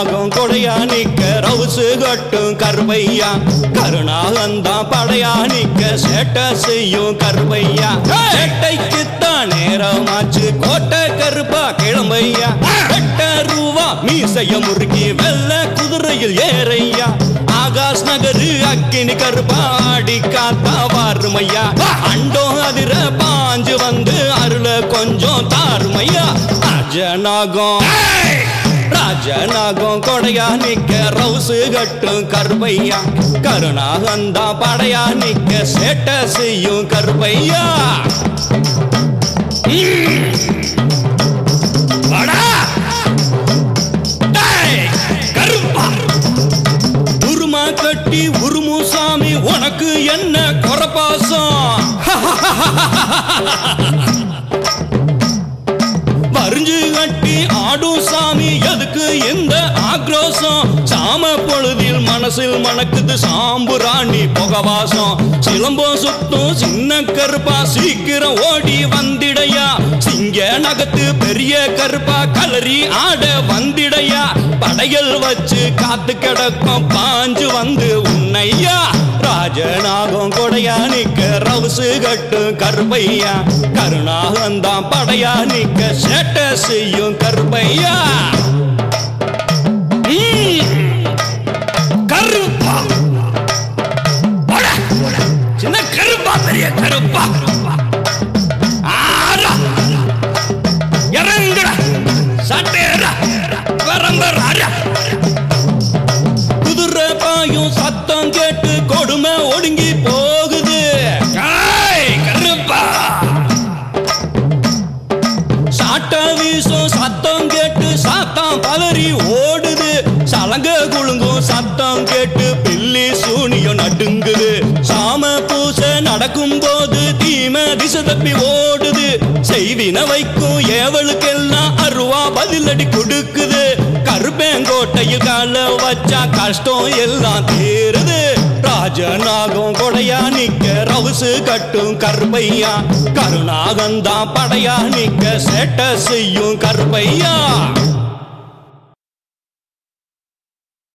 ராஜநாகம் கொடையா நிக்க ரவுசு கட்டும் கருவையா கருணாகந்தான் படையா நிக்க சேட்ட செய்யும் கருவையா சேட்டைக்குத்தான் நேரமாச்சு கோட்டை கருப்பா கிளம்பையா எட்ட ரூபா மீசைய முறுக்கி வெள்ள குதிரையில் ஏறையா ஆகாஷ் நகரு அக்கினி கருப்பாடி காத்தா வாருமையா அண்டோ அதிர பாஞ்சு வந்து அருள கொஞ்சம் தாருமையா ராஜநாகம் ராஜநாகம் கொடையா நிக்க ரவுசு கட்டும் கருப்பையா கருணாகந்தா படையா நிக்க சேட்ட செய்யும் கருப்பையா கருப்பா உருமா கட்டி உருமு சாமி உனக்கு என்ன குறப்பாசம் வரிஞ்சு கட்டி ஆடும் சாமி எதுக்கு இந்த ஆக்ரோஷம் சாம பொழுதில் மனசில் மணக்குது சாம்புராணி புகவாசம் சிலம்பம் சுத்தும் சின்ன கருப்பா சீக்கிரம் ஓடி வந்திடையா சிங்க நகத்து பெரிய கருப்பா கலரி ஆட வந்திடையா படையல் வச்சு காத்து கிடக்கும் பாஞ்சு வந்து உன்னையா ராஜநாகம் கொடையா நிக்க ரவுசு கட்டு கருப்பையா கருணாகந்தான் படையா நிக்க சேட்ட செய்யும் கருப்பையா ம். கருப்பா போட. சின்ன கருப்பா பெரிய கருப்பா ஆடா. இறங்குடா சட்டேடா வரம்பராடா குதிரை பாயும் சத்தம் கேட்டு கொடுமை ஒடுங்கி போகுது காய் கருப்பா சாட்ட வீசும் சத்தம் கேட்டு சாத்தான் பதறி ஓடுது சலங்க குலுங்கும் சத்தம் கேட்டு பில்லி சூனியம் நடுங்குது சாம பூசை நடக்கும் போது தீமை திசை தப்பி ஓடுது செய்வின வைக்கும் ஏவலுக்கெல்லாம் அருவா பதிலடி கொடுக்குது கருப்பேங்கோட்டையில் கால வச்சா கஷ்டம் எல்லாம் தீருது ராஜநாகம் கொடையா நிக்க ரவுசு கட்டும் கருப்பையா கருணாகந்தான் படையா நிக்க சேட்ட செய்யும் கருப்பையா